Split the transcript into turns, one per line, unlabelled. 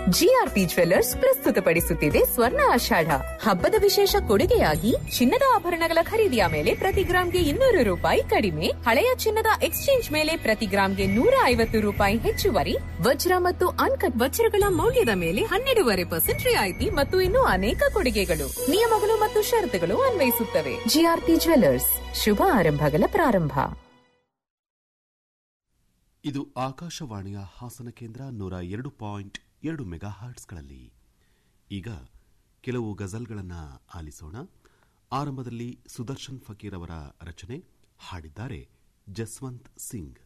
GRP jewellers ಪ್ರಸ್ತುತಪಡಿಸುತ್ತಿದೆ ಸ್ವರ್ಣ ಆಷಾಢ ಹಬ್ಬದ ವಿಶೇಷ ಕೊಡುಗೆಯಾಗಿ ಚಿನ್ನದ ಆಭರಣಗಳ ಖರೀದಿಯ ಮೇಲೆ ಪ್ರತಿ ಗ್ರಾಂಗೆ ಇನ್ನೂರು ರೂಪಾಯಿ ಕಡಿಮೆ ಹಳೆಯ ಚಿನ್ನದ ಎಕ್ಸ್ಚೇಂಜ್ ಮೇಲೆ ಪ್ರತಿ ಗ್ರಾಂಗೆ ನೂರ ಐವತ್ತು ರೂಪಾಯಿ ಹೆಚ್ಚುವರಿ ವಜ್ರ ಮತ್ತು ಅನ್ಕಟ್ ವಜ್ರಗಳ ಮೌಲ್ಯದ ಮೇಲೆ ಹನ್ನೆರಡೂವರೆ ಪರ್ಸೆಂಟ್ ರಿಯಾಯಿತಿ ಮತ್ತು ಇನ್ನೂ ಅನೇಕ ಕೊಡುಗೆಗಳು ನಿಯಮಗಳು ಮತ್ತು ಷರತ್ತುಗಳು ಅನ್ವಯಿಸುತ್ತವೆ ಜಿಆರ್ಪಿ ಜ್ವೆಲ್ಲರ್ಸ್ ಶುಭ ಆರಂಭಗಳ ಪ್ರಾರಂಭ
ಇದು ಆಕಾಶವಾಣಿಯ ಹಾಸನ ಕೇಂದ್ರ ನೂರ ಎರಡು ಪಾಯಿಂಟ್ ಎರಡು ಮೆಗಾ ಹಾರ್ಟ್ಸ್ಗಳಲ್ಲಿ ಈಗ ಕೆಲವು ಗಜಲ್ಗಳನ್ನು ಆಲಿಸೋಣ ಆರಂಭದಲ್ಲಿ ಸುದರ್ಶನ್ ಫಕೀರ್ ಅವರ ರಚನೆ ಹಾಡಿದ್ದಾರೆ ಜಸ್ವಂತ್ ಸಿಂಗ್